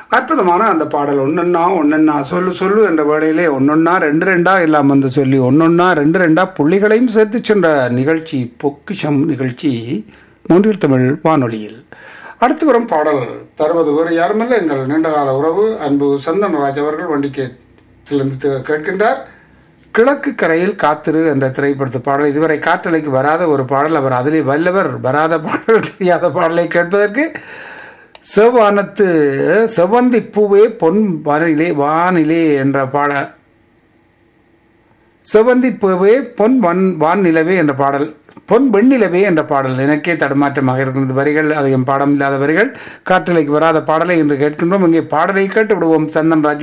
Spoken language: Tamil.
அற்புதமான அந்த பாடல் ஒன்னொன்னா ஒன்னொன்னா சொல்லு சொல்லு என்ற வேளையிலே ஒன்னொன்னா ரெண்டு ரெண்டா எல்லாம் வந்து சொல்லி ஒன்னொன்னா ரெண்டு ரெண்டா புள்ளிகளையும் சேர்த்து சென்ற நிகழ்ச்சி பொக்கிஷம் நிகழ்ச்சி மூன்றில் தமிழ் வானொலியில் அடுத்து வரும் பாடல் தருவது வேறு யாருமல்ல எங்கள் நீண்டகால உறவு அன்பு சந்தனராஜ் அவர்கள் வண்டிக்கேட்டிலிருந்து தி- கேட்கின்றார் கிழக்கு கரையில் காத்திரு என்ற திரைப்படத்து பாடல் இதுவரை காற்றலைக்கு வராத ஒரு பாடல் அவர் அதிலே வல்லவர் வராத பாடல் தெரியாத பாடலை கேட்பதற்கு செவ்வானத்து செவ்வந்தி பூவே பொன் வானிலே வானிலே என்ற பாட செவ்வந்தி பூவே பொன் வன் வான் நிலவே என்ற பாடல் பொன் வெண்ணிலவே என்ற பாடல் எனக்கே தடுமாற்றமாக இருக்கின்றது வரிகள் அதிகம் பாடம் இல்லாத வரிகள் காற்றலைக்கு வராத பாடலை என்று கேட்கின்றோம் இங்கே பாடலை கேட்டு விடுவோம் சந்தன் ராஜ்